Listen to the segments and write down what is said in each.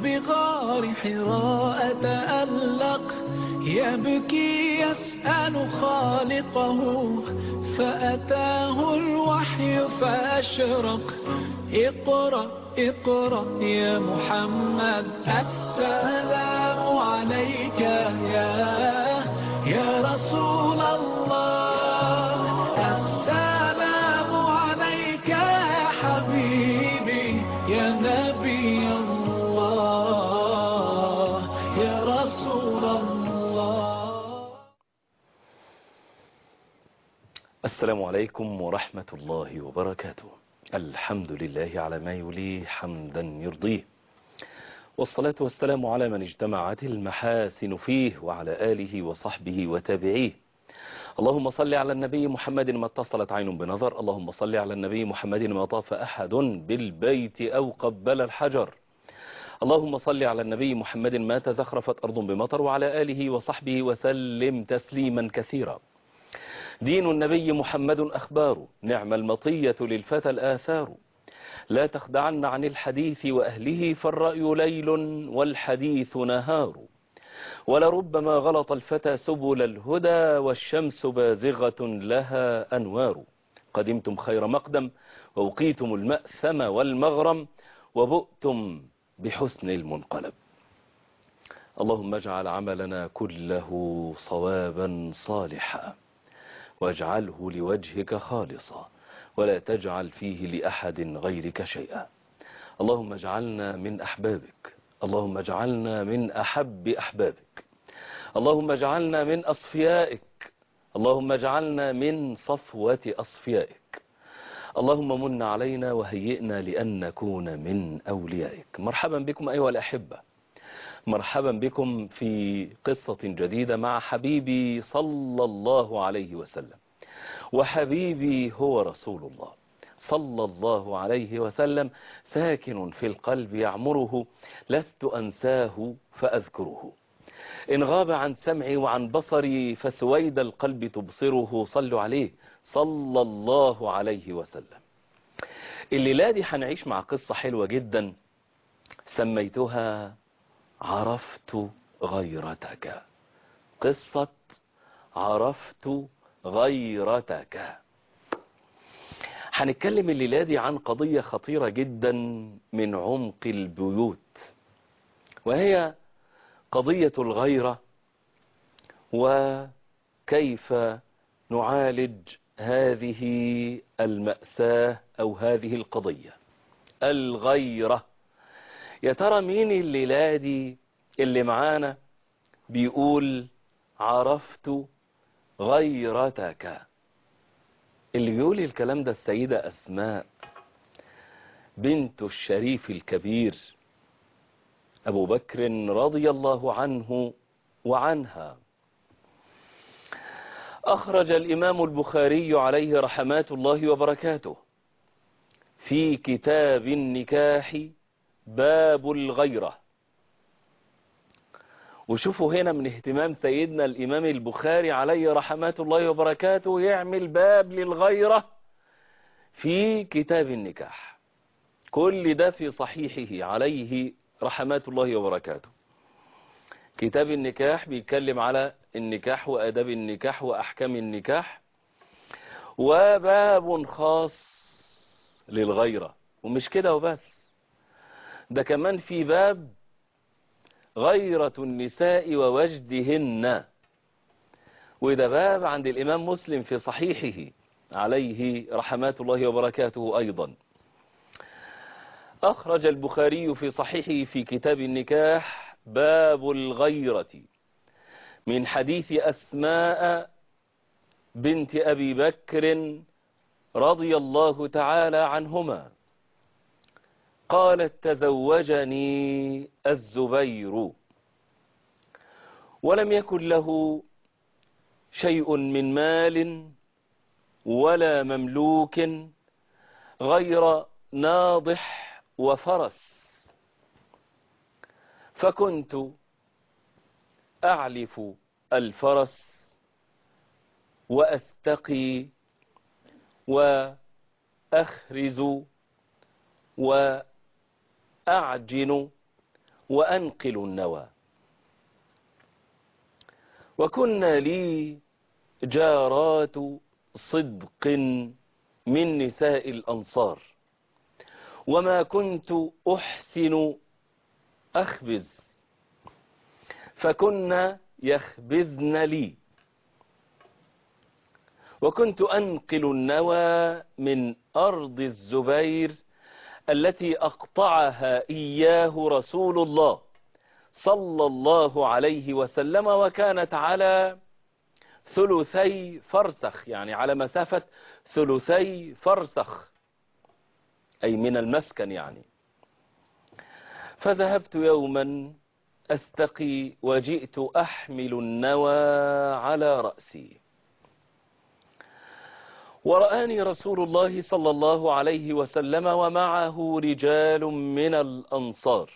بغار حراء تألق يبكي يسأل خالقه فأتاه الوحي فأشرق اقرأ اقرأ يا محمد السلام عليك يا يا رسول الله السلام عليك يا حبيبي يا نبي الله يا رسول الله السلام عليكم ورحمة الله وبركاته الحمد لله على ما يليه حمدا يرضيه والصلاة والسلام على من اجتمعت المحاسن فيه وعلى آله وصحبه وتابعيه اللهم صل على النبي محمد ما اتصلت عين بنظر اللهم صل على النبي محمد ما طاف أحد بالبيت أو قبل الحجر اللهم صل على النبي محمد ما تزخرفت أرض بمطر وعلى آله وصحبه وسلم تسليما كثيرا دين النبي محمد أخبار نعم المطية للفتى الآثار لا تخدعن عن الحديث وأهله فالرأي ليل والحديث نهار ولربما غلط الفتى سبل الهدى والشمس بازغة لها أنوار قدمتم خير مقدم ووقيتم المأثم والمغرم وبؤتم بحسن المنقلب اللهم اجعل عملنا كله صوابا صالحا واجعله لوجهك خالصا ولا تجعل فيه لأحد غيرك شيئا اللهم اجعلنا من أحبابك اللهم اجعلنا من أحب أحبابك اللهم اجعلنا من أصفيائك اللهم اجعلنا من صفوة أصفيائك اللهم من علينا وهيئنا لأن نكون من أوليائك مرحبا بكم أيها الأحبة مرحبا بكم في قصة جديدة مع حبيبي صلى الله عليه وسلم وحبيبي هو رسول الله صلى الله عليه وسلم ساكن في القلب يعمره لست أنساه فأذكره إن غاب عن سمعي وعن بصري فسويد القلب تبصره صلوا عليه صلى الله عليه وسلم الليلة دي هنعيش مع قصة حلوة جدا سميتها عرفت غيرتك قصة عرفت غيرتك هنتكلم الليلة دي عن قضية خطيرة جدا من عمق البيوت وهي قضية الغيرة وكيف نعالج هذه المأساة أو هذه القضية الغيرة يا ترى مين الليلة دي اللي معانا بيقول عرفت غيرتك اللي بيقول الكلام ده السيدة أسماء بنت الشريف الكبير أبو بكر رضي الله عنه وعنها أخرج الإمام البخاري عليه رحمات الله وبركاته في كتاب النكاح باب الغيرة وشوفوا هنا من اهتمام سيدنا الإمام البخاري عليه رحمات الله وبركاته يعمل باب للغيرة في كتاب النكاح كل ده في صحيحه عليه رحمات الله وبركاته كتاب النكاح بيتكلم على النكاح وآداب النكاح وأحكام النكاح وباب خاص للغيرة ومش كده وبس ده كمان في باب غيرة النساء ووجدهن وده باب عند الإمام مسلم في صحيحه عليه رحمات الله وبركاته أيضا أخرج البخاري في صحيحه في كتاب النكاح باب الغيرة من حديث أسماء بنت أبي بكر رضي الله تعالى عنهما قالت تزوجني الزبير ولم يكن له شيء من مال ولا مملوك غير ناضح وفرس فكنت أعلف الفرس وأستقي وأخرز وأعجن وأنقل النوى وكنا لي جارات صدق من نساء الأنصار وما كنت أحسن أخبز فكنا يخبزن لي وكنت أنقل النوى من أرض الزبير التي أقطعها إياه رسول الله صلى الله عليه وسلم وكانت على ثلثي فرسخ يعني على مسافة ثلثي فرسخ أي من المسكن يعني فذهبت يوما أستقي وجئت أحمل النوى على رأسي ورآني رسول الله صلى الله عليه وسلم ومعه رجال من الأنصار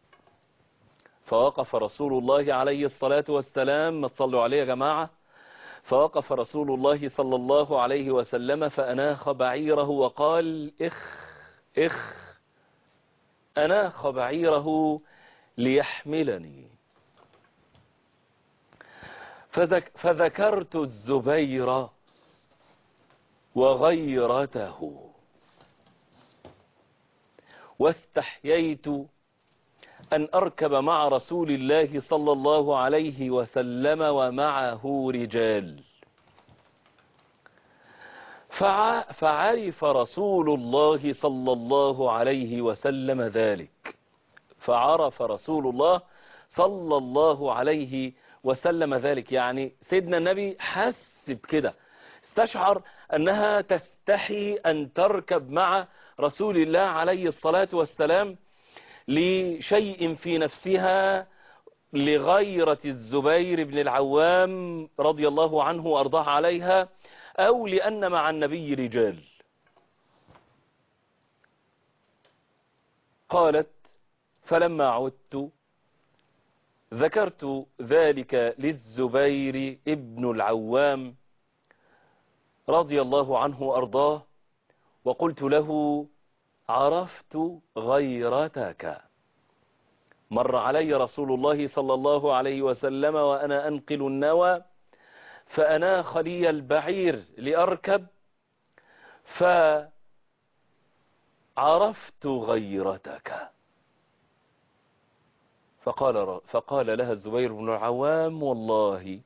فوقف رسول الله عليه الصلاة والسلام ما تصلوا عليه يا جماعة فوقف رسول الله صلى الله عليه وسلم فأناخ بعيره وقال إخ إخ أناخ بعيره ليحملني فذك فذكرت الزبير وغيرته واستحييت أن أركب مع رسول الله صلى الله عليه وسلم ومعه رجال فع فعرف رسول الله صلى الله عليه وسلم ذلك فعرف رسول الله صلى الله عليه وسلم ذلك يعني سيدنا النبي حس بكده استشعر أنها تستحي أن تركب مع رسول الله عليه الصلاة والسلام لشيء في نفسها لغيرة الزبير بن العوام رضي الله عنه وأرضاه عليها أو لأن مع النبي رجال قالت فلما عدت ذكرت ذلك للزبير ابن العوام رضي الله عنه وأرضاه وقلت له عرفت غيرتك مر علي رسول الله صلى الله عليه وسلم وأنا أنقل النوى فأناخ لي البعير لأركب فعرفت غيرتك فقال, فقال لها الزبير بن العوام والله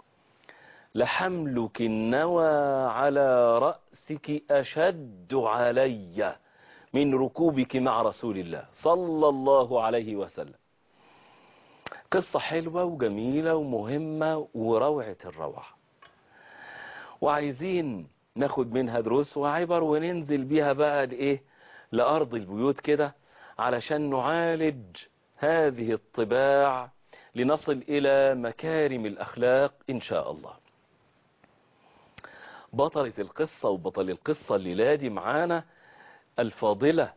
لحملك النوى على رأسك أشد علي من ركوبك مع رسول الله صلى الله عليه وسلم قصة حلوة وجميلة ومهمة وروعة الروعة وعايزين ناخد منها دروس وعبر وننزل بيها بقى لإيه لأرض البيوت كده علشان نعالج هذه الطباع لنصل إلى مكارم الأخلاق إن شاء الله بطلة القصة وبطل القصة الليلة دي معانا الفاضلة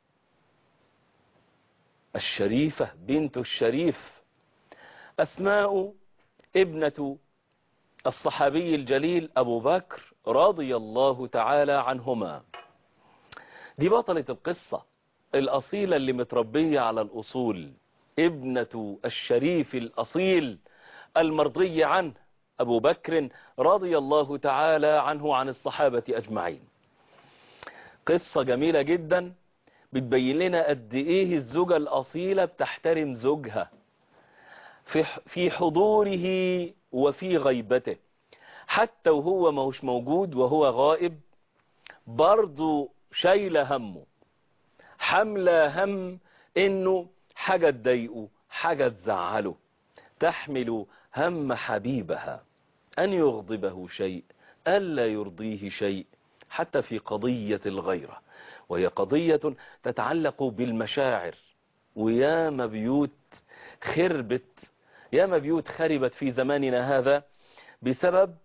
الشريفة بنت الشريف أسماء ابنة الصحابي الجليل أبو بكر رضي الله تعالى عنهما دي بطلة القصة الأصيلة اللي متربية على الأصول ابنة الشريف الأصيل المرضي عنه أبو بكر رضي الله تعالى عنه عن الصحابة أجمعين قصة جميلة جدا بتبين لنا قد إيه الزوجة الأصيلة بتحترم زوجها في في حضوره وفي غيبته حتى وهو ما هوش موجود وهو غائب برضو شايلة همه حملة هم انه حاجة تضايقه حاجة تزعله تحمل هم حبيبها أن يغضبه شيء ألا يرضيه شيء حتى في قضية الغيرة وهي قضية تتعلق بالمشاعر وياما بيوت خربت ياما بيوت خربت في زماننا هذا بسبب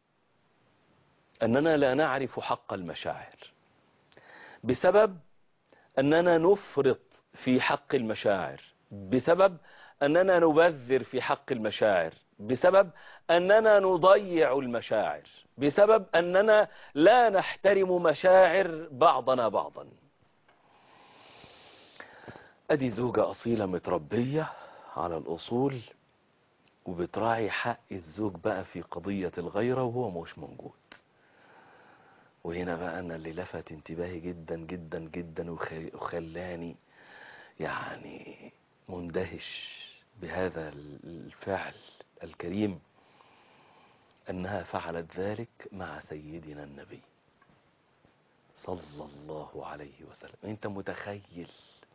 أننا لا نعرف حق المشاعر بسبب أننا نفرط في حق المشاعر بسبب أننا نبذر في حق المشاعر بسبب أننا نضيع المشاعر بسبب أننا لا نحترم مشاعر بعضنا بعضا ادي زوجة اصيلة متربية على الاصول وبتراعي حق الزوج بقى في قضية الغيرة وهو مش موجود وهنا بقى انا اللي لفت انتباهي جدا جدا جدا وخ- وخلاني يعني مندهش بهذا الفعل الكريم انها فعلت ذلك مع سيدنا النبي صلى الله عليه وسلم انت متخيل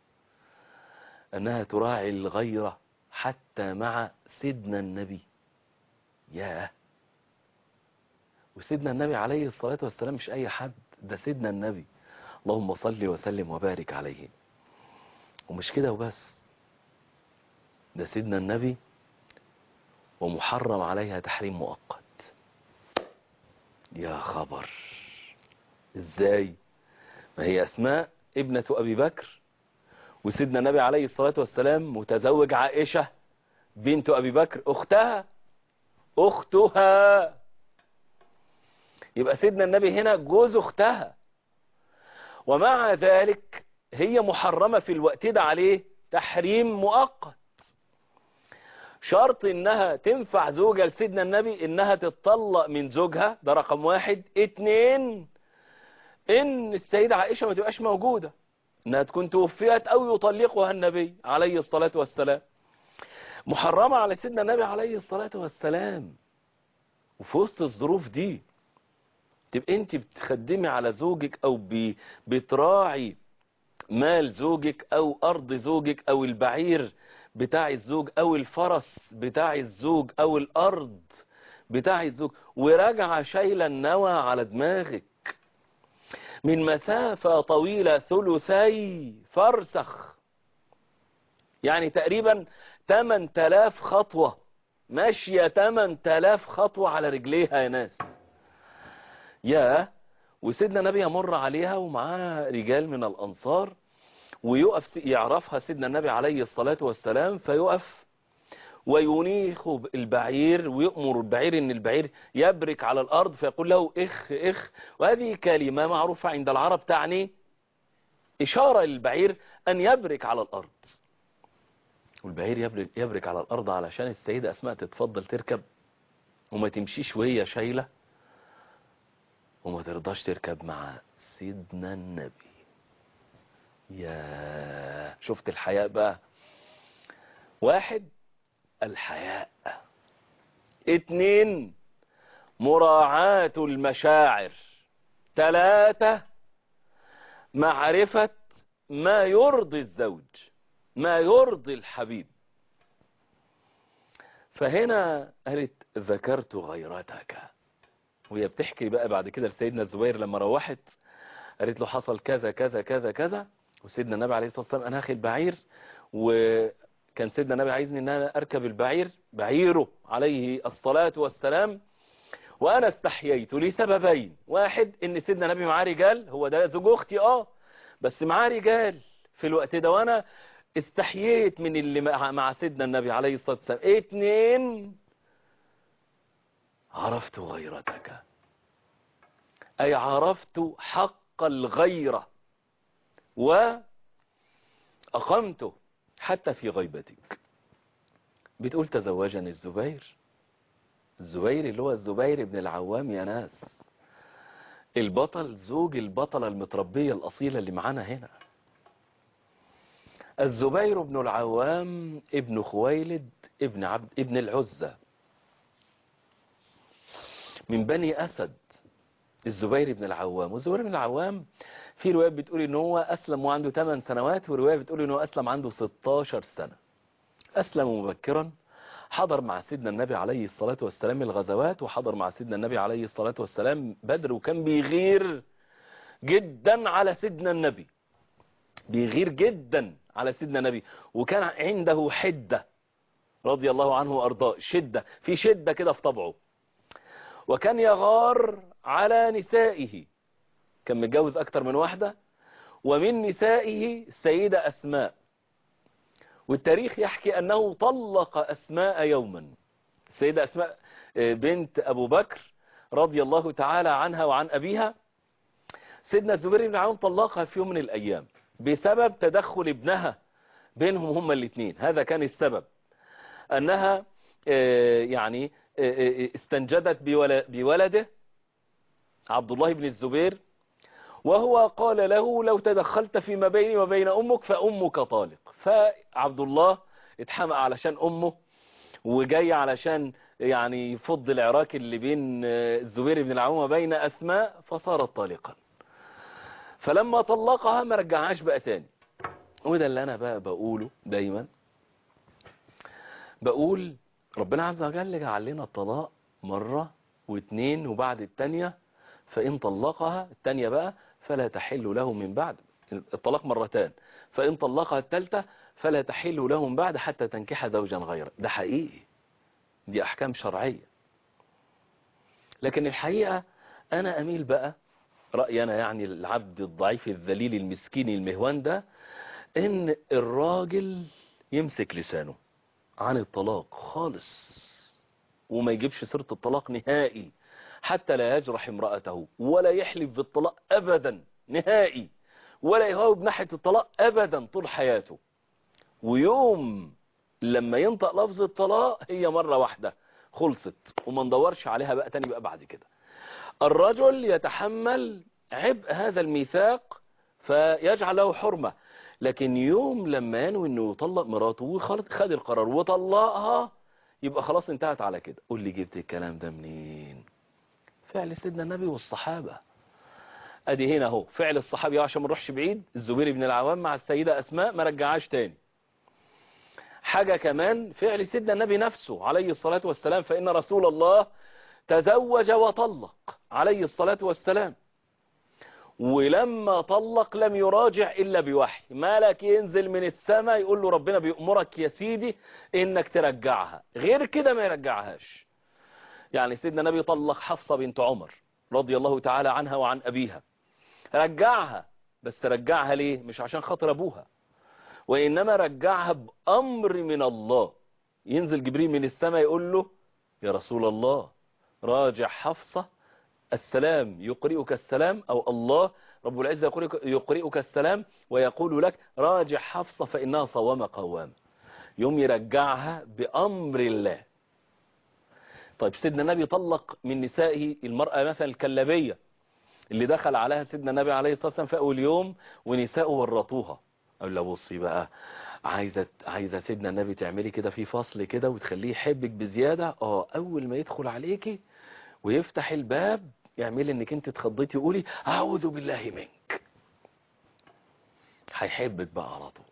انها تراعي الغيرة حتى مع سيدنا النبي ياه وسيدنا النبي عليه الصلاة والسلام مش اي حد ده سيدنا النبي اللهم صل وسلم وبارك عليه ومش كده وبس ده سيدنا النبي ومحرم عليها تحريم مؤقت يا خبر ازاي ما هي اسماء ابنة ابي بكر وسيدنا النبي عليه الصلاة والسلام متزوج عائشة بنت ابي بكر اختها اختها يبقى سيدنا النبي هنا جوز اختها ومع ذلك هي محرمة في الوقت ده عليه تحريم مؤقت شرط انها تنفع زوجة لسيدنا النبي انها تتطلق من زوجها ده رقم واحد اتنين ان السيدة عائشة ما تبقاش موجودة انها تكون توفيت او يطلقها النبي عليه الصلاة والسلام محرمة على سيدنا النبي عليه الصلاة والسلام وفي وسط الظروف دي تبقى انت بتخدمي على زوجك او ب- بتراعي مال زوجك او ارض زوجك او البعير بتاع الزوج او الفرس بتاع الزوج او الارض بتاع الزوج وراجعة شايلة النوى على دماغك من مسافة طويلة ثلثي فرسخ يعني تقريبا 8000 خطوة ماشية 8000 خطوة على رجليها يا ناس يا وسيدنا النبي يمر عليها ومعاه رجال من الأنصار ويقف يعرفها سيدنا النبي عليه الصلاة والسلام فيقف وينيخ البعير ويأمر البعير ان البعير يبرك على الارض فيقول له اخ اخ وهذه كلمة معروفة عند العرب تعني اشارة للبعير ان يبرك على الارض والبعير يبرك, يبرك على الارض علشان السيدة اسماء تتفضل تركب وما تمشيش وهي شايلة وما ترضاش تركب مع سيدنا النبي يا شفت الحياء بقى واحد الحياء اتنين مراعاة المشاعر تلاتة معرفة ما يرضي الزوج ما يرضي الحبيب فهنا قالت ذكرت غيرتك وهي بتحكي بقى بعد كده لسيدنا الزبير لما روحت قالت له حصل كذا كذا كذا كذا وسيدنا النبي عليه الصلاة والسلام انا هاخد بعير وكان سيدنا النبي عايزني ان انا اركب البعير بعيره عليه الصلاة والسلام وانا استحييت لسببين واحد ان سيدنا النبي معاه رجال هو ده زوج اختي اه بس معاه رجال في الوقت ده وانا استحييت من اللي مع مع سيدنا النبي عليه الصلاة والسلام اتنين عرفت غيرتك اي عرفت حق الغيرة وأقمته حتى في غيبتك بتقول تزوجني الزبير الزبير اللي هو الزبير بن العوام يا ناس البطل زوج البطلة المتربية الأصيلة اللي معانا هنا الزبير بن العوام ابن خويلد ابن عبد ابن العزة من بني أسد الزبير بن العوام والزبير بن العوام في رواية بتقول ان هو اسلم وعنده 8 سنوات ورواية بتقول ان هو اسلم عنده 16 سنة اسلم مبكرا حضر مع سيدنا النبي عليه الصلاة والسلام الغزوات وحضر مع سيدنا النبي عليه الصلاة والسلام بدر وكان بيغير جدا على سيدنا النبي بيغير جدا على سيدنا النبي وكان عنده حدة رضي الله عنه وارضاه شدة في شدة كده في طبعه وكان يغار على نسائه كان متجوز أكتر من واحدة ومن نسائه السيدة أسماء والتاريخ يحكي أنه طلق أسماء يوما السيدة أسماء بنت أبو بكر رضي الله تعالى عنها وعن أبيها سيدنا الزبير بن عون طلقها في يوم من الأيام بسبب تدخل ابنها بينهم هما الاثنين هذا كان السبب أنها آه، يعني آه، آه، استنجدت بول- بولده عبد الله بن الزبير وهو قال له لو تدخلت فيما بيني وبين أمك فأمك طالق فعبد الله اتحمق علشان أمه وجاي علشان يعني يفض العراك اللي بين آه، الزبير بن العوام وبين أسماء فصارت طالقا فلما طلقها ما رجعهاش بقى تاني وده اللي أنا بقى بقوله دايما بقول ربنا عز وجل جعل لنا الطلاق مرة واثنين وبعد التانية فإن طلقها التانية بقى فلا تحل له من بعد الطلاق مرتان فإن طلقها التالتة فلا تحل له من بعد حتى تنكح زوجا غيره ده حقيقي دي أحكام شرعية لكن الحقيقة أنا أميل بقى رأيي أنا يعني العبد الضعيف الذليل المسكين المهوان ده إن الراجل يمسك لسانه عن الطلاق خالص وما يجيبش سيرة الطلاق نهائي حتى لا يجرح امرأته ولا يحلف بالطلاق أبدا نهائي ولا يهاوب ناحية الطلاق أبدا طول حياته ويوم لما ينطق لفظ الطلاق هي مرة واحدة خلصت وما ندورش عليها بقى تاني بقى بعد كده الرجل يتحمل عبء هذا الميثاق فيجعل له حرمة لكن يوم لما ينوي انه يطلق مراته وخد خد القرار وطلقها يبقى خلاص انتهت على كده قول لي جبت الكلام ده منين فعل سيدنا النبي والصحابة ادي هنا اهو فعل الصحابي عشان ما نروحش بعيد الزبير بن العوام مع السيدة اسماء ما رجعهاش تاني حاجة كمان فعل سيدنا النبي نفسه عليه الصلاة والسلام فإن رسول الله تزوج وطلق عليه الصلاة والسلام ولما طلق لم يراجع إلا بوحي مالك ينزل من السماء يقول له ربنا بيأمرك يا سيدي إنك ترجعها غير كده ما يرجعهاش يعني سيدنا النبي طلق حفصة بنت عمر رضي الله تعالى عنها وعن أبيها رجعها بس رجعها ليه مش عشان خاطر أبوها وإنما رجعها بأمر من الله ينزل جبريل من السماء يقول له يا رسول الله راجع حفصة السلام يقرئك السلام أو الله رب العزة يقرئك, يقرئك السلام ويقول لك راجع حفصة فإنها صوامة قوامة يوم يرجعها بأمر الله طيب سيدنا النبي طلق من نسائه المرأة مثلا الكلابية اللي دخل عليها سيدنا النبي عليه الصلاة والسلام في أول يوم ونساءه ورطوها أقول له بصي بقى عايزة عايزة سيدنا النبي تعملي كده في فصل كده وتخليه يحبك بزيادة اه أول ما يدخل عليكي ويفتح الباب يعمل انك انت اتخضيتي وقولي اعوذ بالله منك هيحبك بقى على طول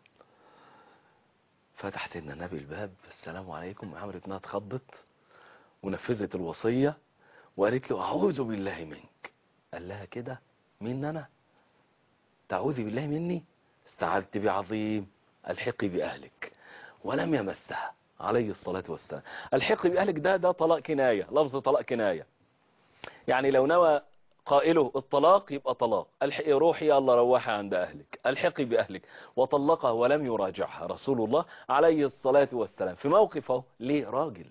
فتح سيدنا النبي الباب السلام عليكم عملت انها اتخضت ونفذت الوصية وقالت له اعوذ بالله منك قال لها كده مين انا تعوذي بالله مني استعذت بعظيم الحقي باهلك ولم يمسها عليه الصلاة والسلام الحقي باهلك ده ده طلاق كناية لفظ طلاق كناية يعني لو نوى قائله الطلاق يبقى طلاق الحقي روحي يلا روحي عند أهلك الحقي بأهلك وطلقها ولم يراجعها رسول الله عليه الصلاة والسلام في موقفه ليه راجل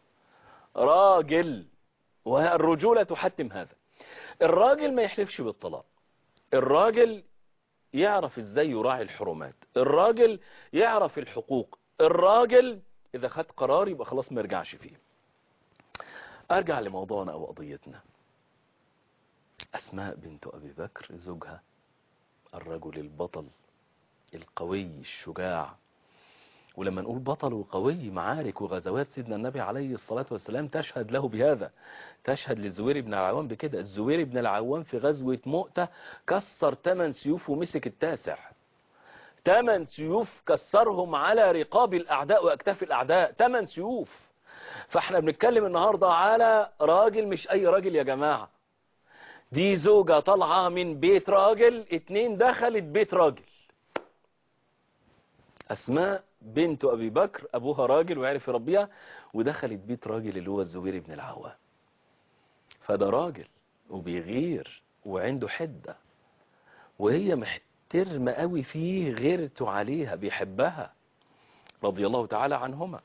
راجل والرجولة تحتم هذا الراجل ما يحلفش بالطلاق الراجل يعرف ازاي يراعي الحرمات الراجل يعرف الحقوق الراجل اذا خد قرار يبقى خلاص ما يرجعش فيه ارجع لموضوعنا او قضيتنا أسماء بنت أبي بكر زوجها الرجل البطل القوي الشجاع ولما نقول بطل وقوي معارك وغزوات سيدنا النبي عليه الصلاة والسلام تشهد له بهذا تشهد للزوير بن العوام بكده الزوير بن العوام في غزوة مؤتة كسر 8 سيوف ومسك التاسع 8 سيوف كسرهم على رقاب الأعداء وأكتاف الأعداء 8 سيوف فاحنا بنتكلم النهاردة على راجل مش أي راجل يا جماعة دي زوجة طالعة من بيت راجل اتنين دخلت بيت راجل أسماء بنت أبي بكر أبوها راجل وعرف يربيها ودخلت بيت راجل اللي هو الزبير بن العوام فده راجل وبيغير وعنده حدة وهي محترمة قوي فيه غيرته عليها بيحبها رضي الله تعالى عنهما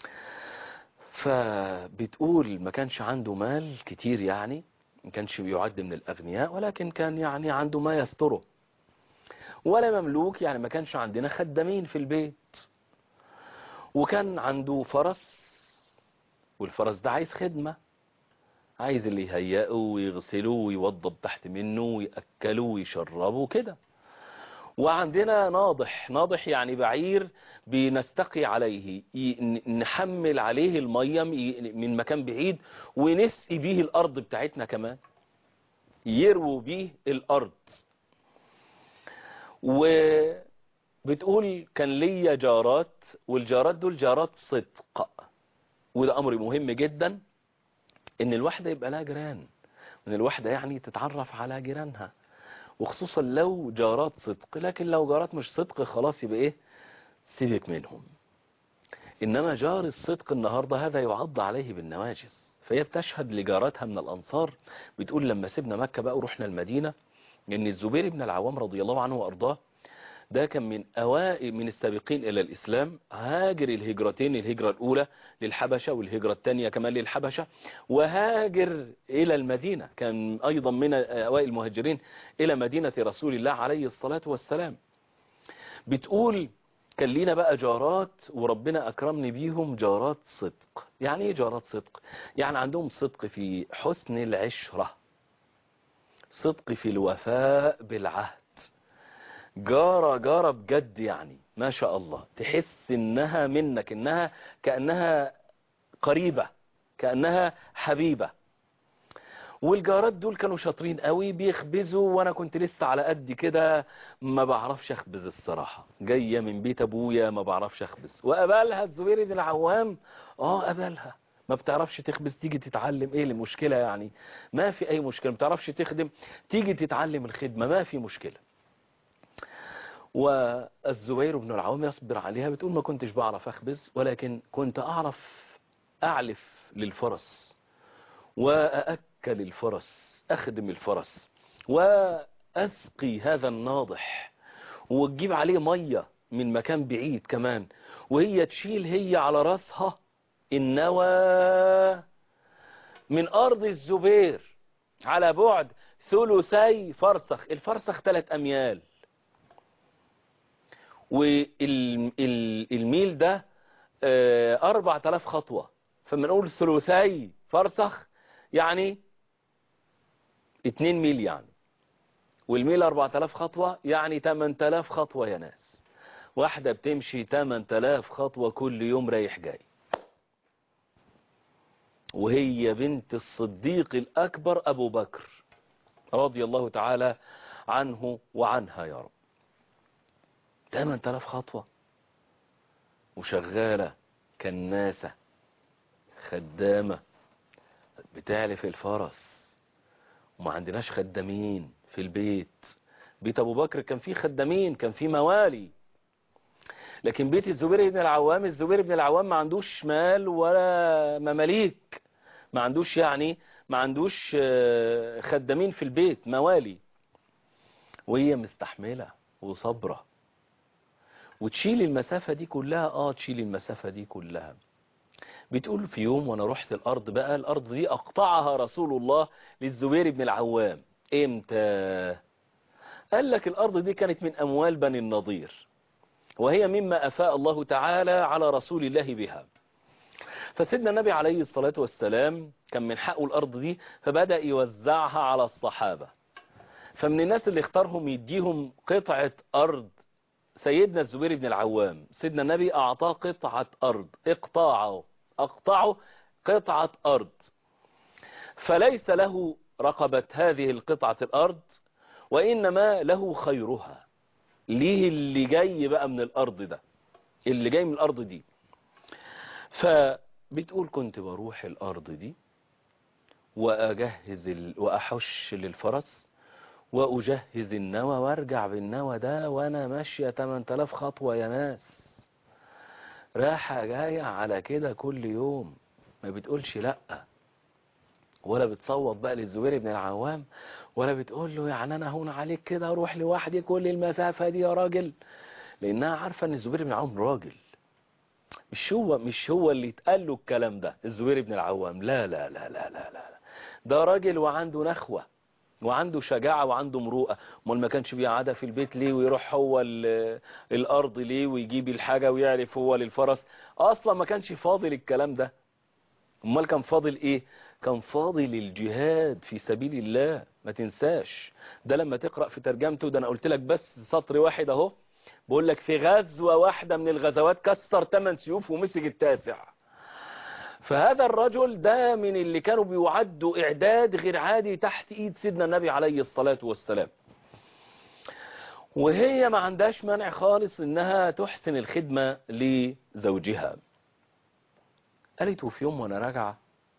فبتقول ما كانش عنده مال كتير يعني ما كانش يعد من الأغنياء ولكن كان يعني عنده ما يستره ولا مملوك يعني ما كانش عندنا خدامين في البيت وكان عنده فرس والفرس ده عايز خدمة عايز اللي يهيئه ويغسله ويوضب تحت منه ويأكله ويشربه كده وعندنا ناضح ناضح يعني بعير بنستقي عليه ي- نحمل عليه المية من مكان بعيد ونسقي بيه الأرض بتاعتنا كمان يرووا بيه الأرض وبتقول كان ليا جارات والجارات دول جارات صدق وده أمر مهم جدا إن الواحدة يبقى لها جيران إن الواحدة يعني تتعرف على جيرانها وخصوصا لو جارات صدق لكن لو جارات مش صدق خلاص يبقى ايه سيبك منهم انما جار الصدق النهاردة هذا يعض عليه بالنواجس فهي بتشهد لجاراتها من الانصار بتقول لما سيبنا مكة بقى ورحنا المدينة ان الزبير بن العوام رضي الله عنه وارضاه ده كان من أوائل من السابقين إلى الإسلام هاجر الهجرتين الهجرة الأولى للحبشة والهجرة الثانية كمان للحبشة وهاجر إلى المدينة كان أيضا من أوائل المهاجرين إلى مدينة رسول الله عليه الصلاة والسلام بتقول كان لينا بقى جارات وربنا أكرمني بيهم جارات صدق يعني إيه جارات صدق يعني عندهم صدق في حسن العشرة صدق في الوفاء بالعهد جارة جارة بجد يعني ما شاء الله تحس انها منك انها كأنها قريبة كأنها حبيبة والجارات دول كانوا شاطرين قوي بيخبزوا وانا كنت لسه على قد كده ما بعرفش اخبز الصراحة جاية من بيت ابويا ما بعرفش اخبز وقبلها الزبير بن العوام اه قبلها ما بتعرفش تخبز تيجي تتعلم ايه المشكلة يعني ما في اي مشكلة ما بتعرفش تخدم تيجي تتعلم الخدمة ما في مشكلة والزبير بن العوام يصبر عليها بتقول ما كنتش بعرف أخبز ولكن كنت أعرف أعلف للفرس وأأكل الفرس أخدم الفرس وأسقي هذا الناضح وتجيب عليه مية من مكان بعيد كمان وهي تشيل هي على راسها النوى من أرض الزبير على بعد ثلثي فرسخ الفرسخ ثلاث أميال والميل ده أربع تلاف خطوة فما نقول ثلثي فرسخ يعني اتنين ميل يعني والميل أربع تلاف خطوة يعني تمن تلاف خطوة يا ناس واحدة بتمشي تمن تلاف خطوة كل يوم رايح جاي وهي بنت الصديق الأكبر أبو بكر رضي الله تعالى عنه وعنها يا رب 8000 خطوة وشغالة كناسة خدامة بتعلف الفرس وما عندناش خدامين في البيت بيت ابو بكر كان فيه خدامين كان فيه موالي لكن بيت الزبير بن العوام الزبير بن العوام ما عندوش مال ولا مماليك ما عندوش يعني ما عندوش خدامين في البيت موالي وهي مستحملة وصبرة وتشيل المسافة دي كلها اه تشيل المسافة دي كلها بتقول في يوم وانا رحت الارض بقى الارض دي اقطعها رسول الله للزبير بن العوام امتى قال لك الارض دي كانت من اموال بني النضير وهي مما افاء الله تعالى على رسول الله بها فسيدنا النبي عليه الصلاة والسلام كان من حقه الارض دي فبدأ يوزعها على الصحابة فمن الناس اللي اختارهم يديهم قطعة ارض سيدنا الزبير بن العوام سيدنا النبي أعطاه قطعة أرض اقطاعه أقطعه قطعة أرض فليس له رقبة هذه القطعة الأرض وإنما له خيرها ليه اللي جاي بقى من الأرض ده اللي جاي من الأرض دي فبتقول كنت بروح الأرض دي وأجهز ال... وأحش للفرس وأجهز النوى وارجع بالنوى ده وانا ماشية 8000 خطوة يا ناس راحة جاية على كده كل يوم ما بتقولش لأ ولا بتصوت بقى للزبير بن العوام ولا بتقول له يعني انا هون عليك كده اروح لوحدي كل المسافة دي يا راجل لانها عارفة ان الزبير بن العوام راجل مش هو مش هو اللي اتقال له الكلام ده الزبير بن العوام لا لا لا لا لا لا ده راجل وعنده نخوة وعنده شجاعة وعنده مروءة امال ما كانش بيقعدها في البيت ليه ويروح هو ال- الأرض ليه ويجيب الحاجة ويعرف هو للفرس أصلا ما كانش فاضل الكلام ده امال كان فاضل ايه كان فاضل الجهاد في سبيل الله ما تنساش ده لما تقرأ في ترجمته ده انا قلت لك بس سطر واحد اهو بقول لك في غزوة واحدة من الغزوات كسر 8 سيوف ومسك التاسع فهذا الرجل ده من اللي كانوا بيعدوا اعداد غير عادي تحت ايد سيدنا النبي عليه الصلاة والسلام وهي ما عندهاش مانع خالص انها تحسن الخدمة لزوجها قالت وفي يوم وانا راجعة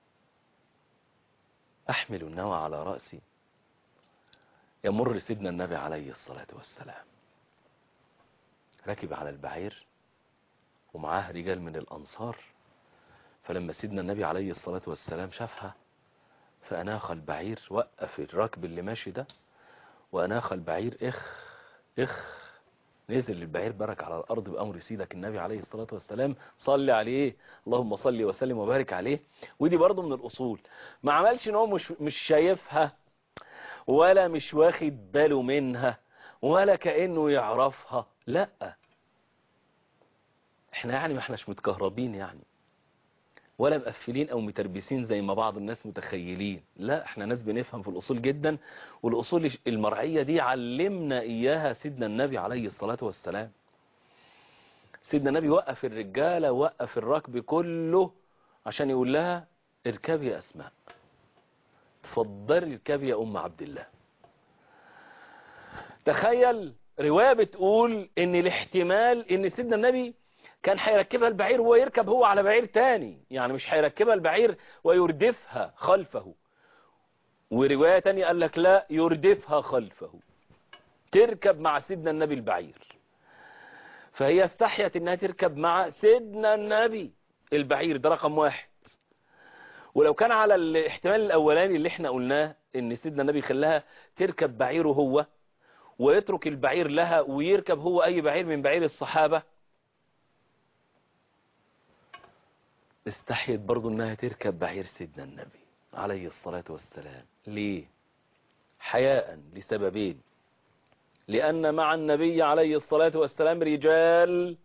احمل النوى على رأسي يمر سيدنا النبي عليه الصلاة والسلام ركب على البعير ومعاه رجال من الأنصار فلما سيدنا النبي عليه الصلاة والسلام شافها فأناخ البعير وقف الركب اللي ماشي ده وأناخ البعير إخ إخ نزل البعير برك على الأرض بأمر سيدك النبي عليه الصلاة والسلام صلي عليه اللهم صلي وسلم وبارك عليه ودي برضه من الأصول ما عملش ان هو مش, مش شايفها ولا مش واخد باله منها ولا كأنه يعرفها لا احنا يعني ما احناش متكهربين يعني ولا مقفلين او متربسين زي ما بعض الناس متخيلين لا احنا ناس بنفهم في الاصول جدا والاصول المرعية دي علمنا اياها سيدنا النبي عليه الصلاة والسلام سيدنا النبي وقف الرجالة وقف الركب كله عشان يقول لها اركبي يا اسماء تفضلي اركبي يا ام عبد الله تخيل رواية بتقول ان الاحتمال ان سيدنا النبي كان هيركبها البعير وهو يركب هو على بعير تاني يعني مش هيركبها البعير ويردفها خلفه ورواية تانية قال لك لا يردفها خلفه تركب مع سيدنا النبي البعير فهي استحيت انها تركب مع سيدنا النبي البعير ده رقم واحد ولو كان على الاحتمال الاولاني اللي احنا قلناه ان سيدنا النبي خلاها تركب بعيره هو ويترك البعير لها ويركب هو اي بعير من بعير الصحابة استحيت برضو انها تركب بعير سيدنا النبي عليه الصلاة والسلام ليه حياء لسببين لأن مع النبي عليه الصلاة والسلام رجال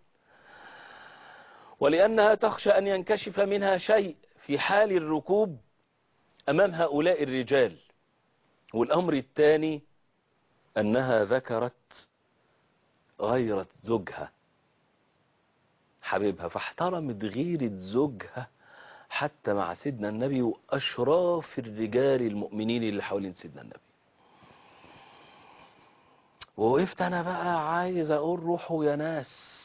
ولأنها تخشى أن ينكشف منها شيء في حال الركوب أمام هؤلاء الرجال والأمر الثاني أنها ذكرت غيرة زوجها حبيبها فاحترمت غيرة زوجها حتى مع سيدنا النبي وأشراف الرجال المؤمنين اللي حوالين سيدنا النبي ووقفت أنا بقى عايز أقول روحوا يا ناس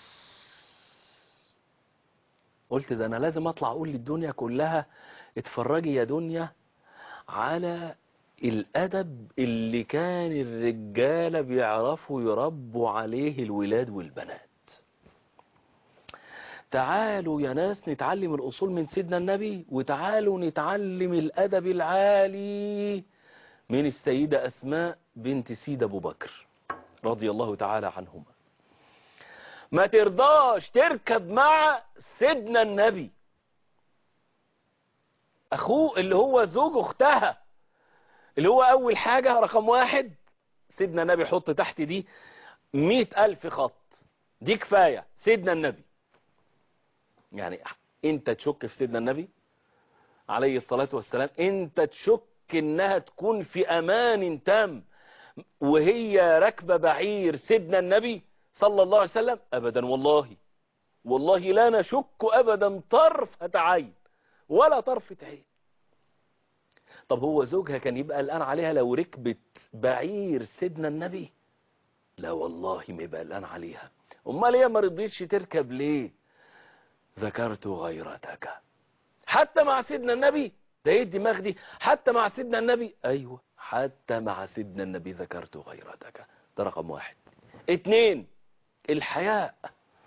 قلت ده أنا لازم أطلع أقول للدنيا كلها اتفرجي يا دنيا على الأدب اللي كان الرجالة بيعرفوا يربوا عليه الولاد والبنات تعالوا يا ناس نتعلم الأصول من سيدنا النبي وتعالوا نتعلم الأدب العالي من السيدة أسماء بنت سيد أبو بكر رضي الله تعالى عنهما ما ترضاش تركب مع سيدنا النبي أخوه اللي هو زوج أختها اللي هو أول حاجة رقم واحد سيدنا النبي حط تحت دي مئة ألف خط دي كفاية سيدنا النبي يعني انت تشك في سيدنا النبي عليه الصلاة والسلام انت تشك انها تكون في امان تام وهي راكبة بعير سيدنا النبي صلى الله عليه وسلم ابدا والله والله لا نشك ابدا طرفة عين ولا طرفة عين طب هو زوجها كان يبقى الان عليها لو ركبت بعير سيدنا النبي لا والله ما يبقى الان عليها امال هي ما رضيتش تركب ليه ذكرت غيرتك حتى مع سيدنا النبي ده ايه الدماغ دي حتى مع سيدنا النبي ايوه حتى مع سيدنا النبي ذكرت غيرتك ده رقم واحد اتنين الحياء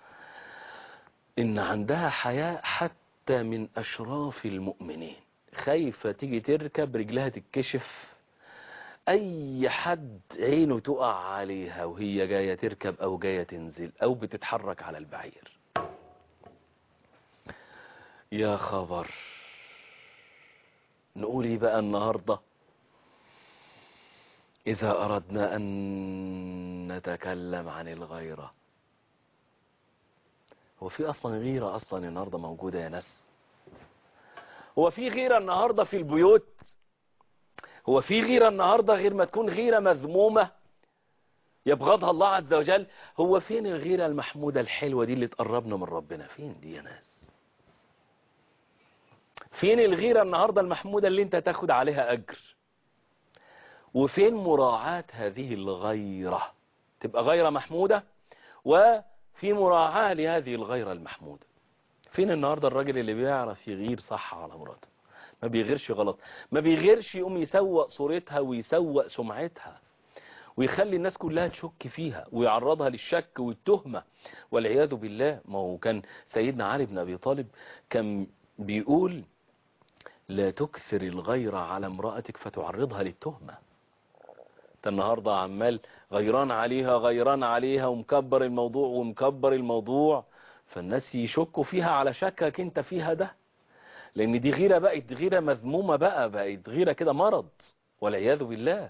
ان عندها حياء حتى من اشراف المؤمنين خايفة تيجي تركب رجلها تتكشف اي حد عينه تقع عليها وهي جاية تركب او جاية تنزل او بتتحرك على البعير يا خبر نقول ايه بقى النهاردة إذا أردنا أن نتكلم عن الغيرة هو في أصلا غيرة أصلا النهاردة موجودة يا ناس هو في غيرة النهاردة في البيوت هو في غيرة النهاردة غير ما تكون غيرة مذمومة يبغضها الله عز وجل هو فين الغيرة المحمودة الحلوة دي اللي تقربنا من ربنا فين دي يا ناس فين الغيرة النهاردة المحمودة اللي انت تاخد عليها أجر وفين مراعاة هذه الغيرة تبقى غيرة محمودة وفي مراعاة لهذه الغيرة المحمودة فين النهاردة الراجل اللي بيعرف يغير صح على مراته ما بيغيرش غلط ما بيغيرش يقوم يسوق صورتها ويسوق سمعتها ويخلي الناس كلها تشك فيها ويعرضها للشك والتهمة والعياذ بالله ما هو كان سيدنا علي بن أبي طالب كان بيقول لا تكثر الغيرة على امرأتك فتعرضها للتهمة انت النهاردة عمال غيران عليها غيران عليها ومكبر الموضوع ومكبر الموضوع فالناس يشكوا فيها على شكك انت فيها ده لان دي غيرة بقت غيرة مذمومة بقى بقت غيرة كده مرض والعياذ بالله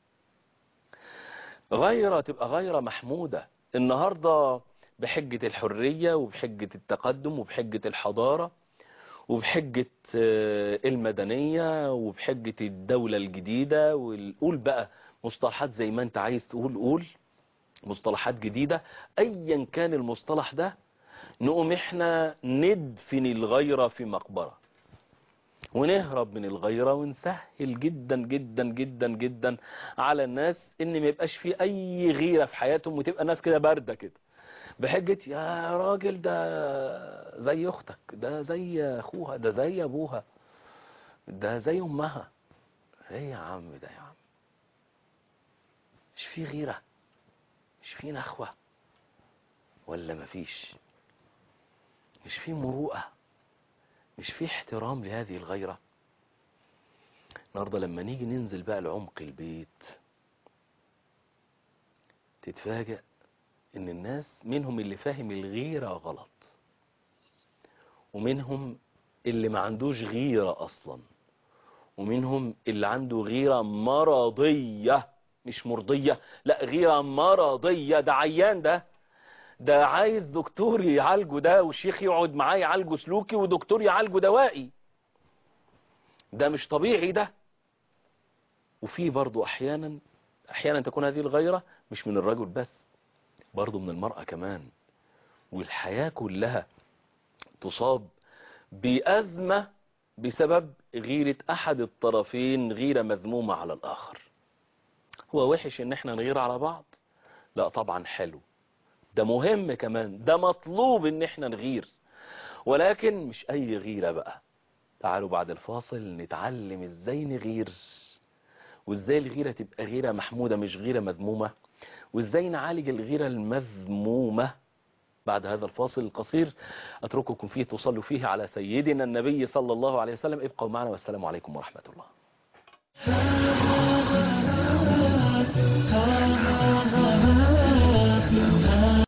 غيرة تبقى غيرة محمودة النهاردة بحجة الحرية وبحجة التقدم وبحجة الحضارة وبحجة المدنية وبحجة الدولة الجديدة والقول بقى مصطلحات زي ما انت عايز تقول قول مصطلحات جديدة ايا كان المصطلح ده نقوم احنا ندفن الغيرة في مقبرة ونهرب من الغيرة ونسهل جدا جدا جدا جدا على الناس ان ما يبقاش في اي غيرة في حياتهم وتبقى ناس كده باردة كده بحجة يا راجل ده زي اختك ده زي اخوها ده زي ابوها ده زي امها ايه يا عم ده يا عم مش في غيرة مش في نخوة ولا مفيش مش في مروءة مش في احترام لهذه الغيرة النهاردة لما نيجي ننزل بقى لعمق البيت تتفاجأ ان الناس منهم اللي فاهم الغيرة غلط ومنهم اللي ما عندوش غيرة اصلا ومنهم اللي عنده غيرة مرضية مش مرضية لا غيرة مرضية ده عيان ده ده عايز دكتور يعالجه ده وشيخ يقعد معاه يعالجه سلوكي ودكتور يعالجه دوائي ده مش طبيعي ده وفي برضو احيانا احيانا تكون هذه الغيرة مش من الرجل بس برضو من المرأة كمان والحياة كلها تصاب بأزمة بسبب غيرة أحد الطرفين غيرة مذمومة على الآخر هو وحش ان احنا نغير على بعض لا طبعا حلو ده مهم كمان ده مطلوب ان احنا نغير ولكن مش اي غيرة بقى تعالوا بعد الفاصل نتعلم ازاي نغير وازاي الغيرة تبقى غيرة محمودة مش غيرة مذمومة وازاي نعالج الغيرة المذمومة بعد هذا الفاصل القصير اترككم فيه تصلوا فيه على سيدنا النبي صلى الله عليه وسلم ابقوا معنا والسلام عليكم ورحمة الله